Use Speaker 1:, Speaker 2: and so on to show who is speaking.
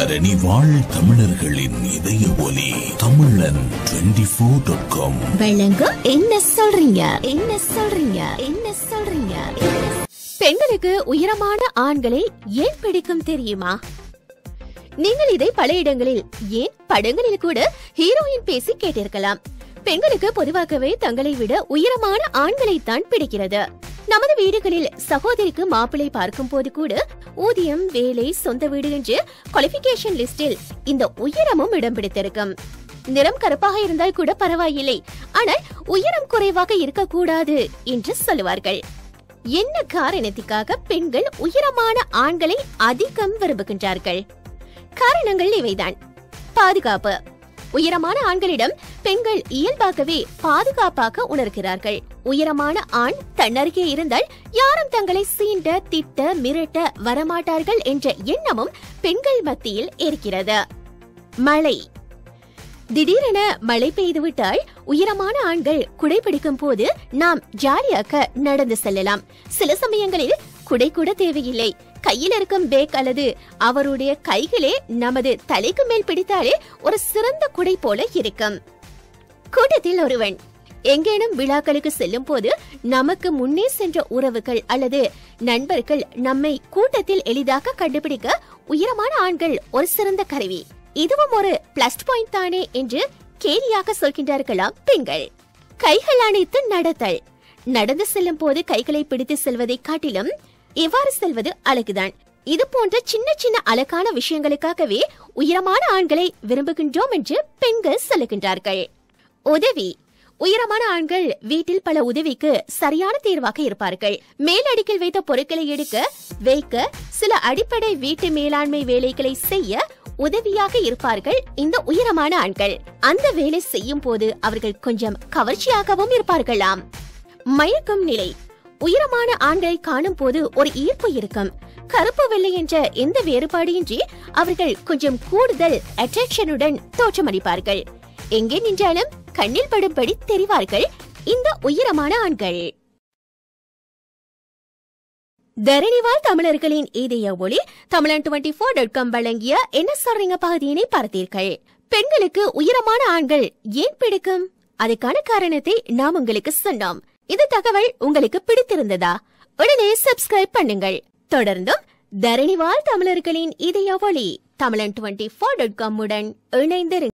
Speaker 1: தரணி வாழ் தமிழர்களின் இதய ஒலி தமிழன் டுவெண்டி ஃபோர் டாட் காம்
Speaker 2: வழங்கும் என்ன சொல்றீங்க என்ன சொல்றீங்க என்ன சொல்றீங்க பெண்களுக்கு உயரமான ஆண்களை ஏன் பிடிக்கும் தெரியுமா நீங்கள் இதை பல இடங்களில் ஏன் படங்களில் கூட ஹீரோயின் பேசி கேட்டிருக்கலாம் பெண்களுக்கு பொதுவாகவே தங்களை விட உயரமான ஆண்களைத்தான் பிடிக்கிறது நமது வீடுகளில் சகோதரிக்கு மாப்பிளை பார்க்கும் போது கூட ஊதியம் வேலை சொந்த வீடு என்று குவாலிபிகேஷன் லிஸ்டில் இந்த உயரமும் இடம் பிடித்திருக்கும் நிறம் கருப்பாக இருந்தால் கூட பரவாயில்லை ஆனால் உயரம் குறைவாக இருக்கக்கூடாது என்று சொல்லுவார்கள் என்ன காரணத்துக்காக பெண்கள் உயரமான ஆண்களை அதிகம் விரும்புகின்றார்கள் காரணங்கள் இவைதான் பாதுகாப்பு உயரமான ஆண்களிடம் பெண்கள் இயல்பாகவே பாதுகாப்பாக உணர்கிறார்கள் உயரமான ஆண் தன்னருகே இருந்தால் யாரும் தங்களை சீண்ட திட்ட மிரட்ட வரமாட்டார்கள் என்ற எண்ணமும் பெண்கள் மத்தியில் இருக்கிறது மழை திடீரென மழை பெய்துவிட்டால் உயரமான ஆண்கள் குடை பிடிக்கும் போது நாம் ஜாலியாக நடந்து செல்லலாம் சில சமயங்களில் குடை கூட தேவையில்லை கையில் இருக்கும் பேக் அல்லது அவருடைய கைகளே நமது தலைக்கு மேல் பிடித்தாலே ஒரு சிறந்த குடை போல இருக்கும் கூட்டத்தில் ஒருவன் எங்கேனும் விழாக்களுக்கு செல்லும் போது நமக்கு முன்னே சென்ற உறவுகள் அல்லது நண்பர்கள் நம்மை கூட்டத்தில் எளிதாக கண்டுபிடிக்க உயரமான ஆண்கள் ஒரு சிறந்த கருவி இதுவும் ஒரு பிளஸ் பாயிண்ட் தானே என்று கேலியாக சொல்கின்றார்களாம் பெண்கள் கைகள் அணைத்து நடத்தல் நடந்து செல்லும் போது கைகளை பிடித்து செல்வதை காட்டிலும் இவ்வாறு செல்வது அழகுதான் இது போன்ற சின்ன சின்ன அழகான விஷயங்களுக்காகவே உயரமான ஆண்களை விரும்புகின்றோம் என்று பெண்கள் சொல்லுகின்றார்கள் உதவி உயரமான ஆண்கள் வீட்டில் பல உதவிக்கு சரியான தேர்வாக இருப்பார்கள் மேலடுக்கில் வைத்த பொருட்களை எடுக்க வைக்க சில அடிப்படை வீட்டு மேலாண்மை வேலைகளை செய்ய உதவியாக இருப்பார்கள் இந்த உயரமான ஆண்கள் அந்த வேலை செய்யும் போது அவர்கள் கொஞ்சம் கவர்ச்சியாகவும் இருப்பார்களாம் மயக்கும் நிலை உயரமான ஆண்களை காணும் போது ஒரு ஈர்ப்பு இருக்கும் கருப்பு வெள்ளை என்ற எந்த வேறுபாடின்றி அவர்கள் கொஞ்சம் கூடுதல் அட்ராக்ஷனுடன் தோற்றமளிப்பார்கள் எங்கே நின்றாலும் கண்ணில் படும்படி தெரிவார்கள் இந்த உயரமான ஆண்கள் தரணிவால் தமிழர்களின் இதய ஒளி தமிழன் டுவெண்டி ஃபோர் டாட் காம் வழங்கிய என்ன சொல்றீங்க பகுதியினை பார்த்தீர்கள் பெண்களுக்கு உயரமான ஆண்கள் ஏன் பிடிக்கும் அதுக்கான காரணத்தை நாம் உங்களுக்கு சொன்னோம் இந்த தகவல் உங்களுக்கு பிடித்திருந்ததா உடனே சப்ஸ்கிரைப் பண்ணுங்கள் தொடர்ந்தும் தரணிவால் தமிழர்களின் இதய ஒளி தமிழன் டுவெண்டி ஃபோர் டாட் காம் உடன் இணைந்திருங்கள்